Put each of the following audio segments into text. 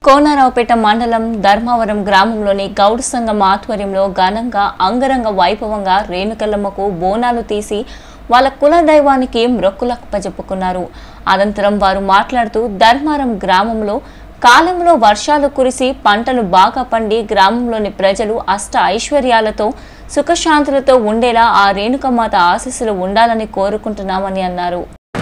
కోనారావుపేట మండలం ధర్మవరం గ్రామంలోని గౌడ్ సంఘం ఆధ్వర్యంలో ఘనంగా అంగరంగ వైభవంగా రేణుకల్లమ్మకు బోనాలు తీసి వాళ్ళ కుల దైవానికి మొక్కులప్పజెప్పుకున్నారు అనంతరం వారు మాట్లాడుతూ ధర్మారం గ్రామంలో కాలంలో వర్షాలు కురిసి పంటలు బాగా పండి గ్రామంలోని ప్రజలు అష్ట ఐశ్వర్యాలతో సుఖశాంతులతో ఉండేలా ఆ రేణుకమాత ఆశీస్సులు ఉండాలని కోరుకుంటున్నామని అన్నారు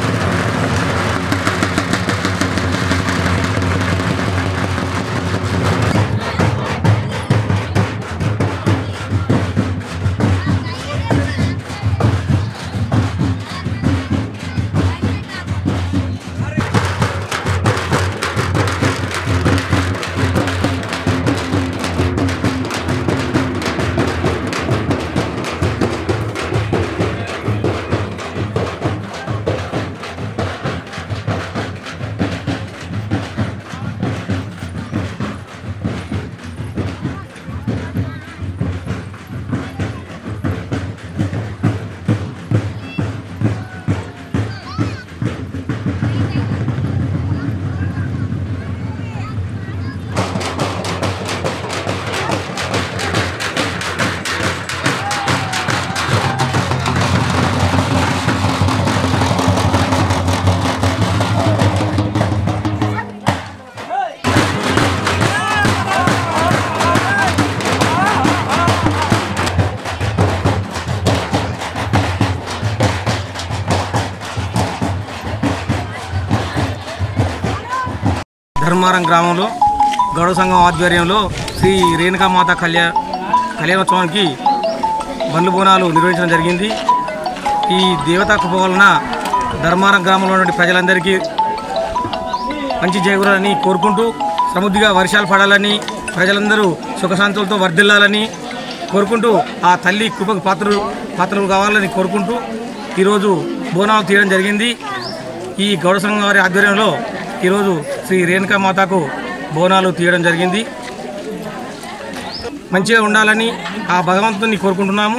ధర్మారం గ్రామంలో గౌడ సంఘం ఆధ్వర్యంలో శ్రీ రేణుకామాత కళ్యాణ కళ్యాణోత్సవానికి బండ్లు బోనాలు నిర్వహించడం జరిగింది ఈ దేవతా కృప వలన ధర్మారం గ్రామంలో ఉన్న ప్రజలందరికీ మంచి చేకూరాలని కోరుకుంటూ సమృద్ధిగా వర్షాలు పడాలని ప్రజలందరూ సుఖశాంతులతో వర్ధిల్లాలని కోరుకుంటూ ఆ తల్లి కృపకు పాత్రలు పాత్రలు కావాలని కోరుకుంటూ ఈరోజు బోనాలు తీయడం జరిగింది ఈ గౌడ సంఘం వారి ఆధ్వర్యంలో ఈరోజు శ్రీ రేణుకా మాతకు బోనాలు తీయడం జరిగింది మంచిగా ఉండాలని ఆ భగవంతుని కోరుకుంటున్నాము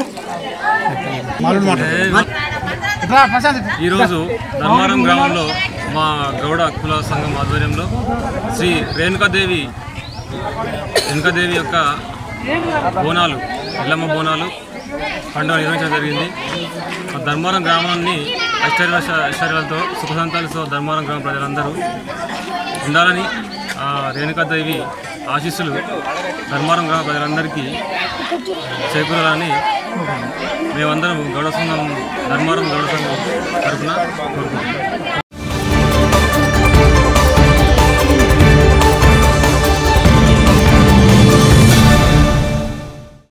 ఈరోజు ధర్మారం గ్రామంలో మా గౌడ కుల సంఘం ఆధ్వర్యంలో శ్రీ రేణుకాదేవి రేణుకాదేవి యొక్క బోనాలు ఎల్లమ్మ బోనాలు పండుగ నిర్వహించడం జరిగింది మా ధర్మారం గ్రామాన్ని ఐశ్వర్య ఐశ్వర్యాలతో సుఖశాంతాలతో ధర్మారం గ్రామ ప్రజలందరూ ఉండాలని ఆ రేణుకాదేవి ఆశీస్సులు ధర్మారం గ్రామ ప్రజలందరికీ చేకూరాలని మేమందరం గౌడ సంఘం ధర్మారం గౌడ సంఘం తరఫున కోరుకుంటున్నాం